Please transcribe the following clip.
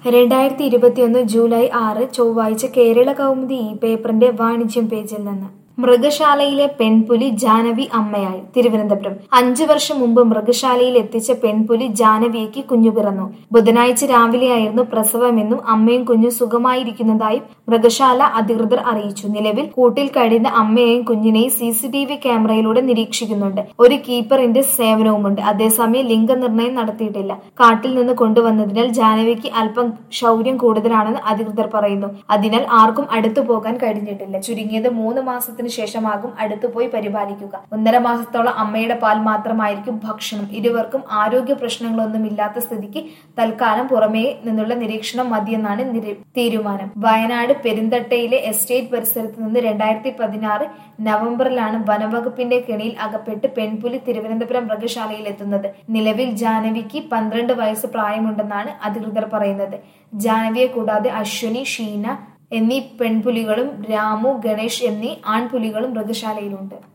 രണ്ടായിരത്തി ഇരുപത്തിയൊന്ന് ജൂലൈ ആറ് ചൊവ്വാഴ്ച കേരള കൗമുദി ഈ പേപ്പറിന്റെ വാണിജ്യം പേജിൽ നിന്ന് മൃഗശാലയിലെ പെൺപുലി ജാനവി അമ്മയായി തിരുവനന്തപുരം അഞ്ചു വർഷം മുമ്പ് മൃഗശാലയിൽ എത്തിച്ച പെൺപുലി ജാനവിക്ക് കുഞ്ഞു പിറന്നു ബുധനാഴ്ച രാവിലെയായിരുന്നു പ്രസവമെന്നും അമ്മയും കുഞ്ഞും സുഖമായിരിക്കുന്നതായും മൃഗശാല അധികൃതർ അറിയിച്ചു നിലവിൽ കൂട്ടിൽ കഴിയുന്ന അമ്മയെയും കുഞ്ഞിനെയും സി സി ടി വി ക്യാമറയിലൂടെ നിരീക്ഷിക്കുന്നുണ്ട് ഒരു കീപ്പറിന്റെ സേവനവുമുണ്ട് അതേസമയം ലിംഗനിർണയം നടത്തിയിട്ടില്ല കാട്ടിൽ നിന്ന് കൊണ്ടുവന്നതിനാൽ ജാനവിക്ക് അല്പം ശൗര്യം കൂടുതലാണെന്ന് അധികൃതർ പറയുന്നു അതിനാൽ ആർക്കും അടുത്തു പോകാൻ കഴിഞ്ഞിട്ടില്ല ചുരുങ്ങിയത് മൂന്ന് മാസത്തിന് ശേഷമാകും അടുത്തു പോയി പരിപാലിക്കുക ഒന്നര മാസത്തോളം അമ്മയുടെ പാൽ മാത്രമായിരിക്കും ഭക്ഷണം ഇരുവർക്കും ആരോഗ്യ പ്രശ്നങ്ങളൊന്നും ഇല്ലാത്ത സ്ഥിതിക്ക് തൽക്കാലം പുറമേ നിന്നുള്ള നിരീക്ഷണം മതിയെന്നാണ് നിര- തീരുമാനം വയനാട് പെരിന്തട്ടയിലെ എസ്റ്റേറ്റ് പരിസരത്ത് നിന്ന് രണ്ടായിരത്തി പതിനാറ് നവംബറിലാണ് വനവകുപ്പിന്റെ കെണിയിൽ അകപ്പെട്ട് പെൺപുലി തിരുവനന്തപുരം മൃഗശാലയിൽ എത്തുന്നത് നിലവിൽ ജാനവിക്ക് പന്ത്രണ്ട് വയസ്സ് പ്രായമുണ്ടെന്നാണ് അധികൃതർ പറയുന്നത് ജാനവിയെ കൂടാതെ അശ്വനി ഷീന എന്നീ പെൺപുലികളും രാമു ഗണേഷ് എന്നീ ആൺപുലികളും മൃഗശാലയിലുണ്ട്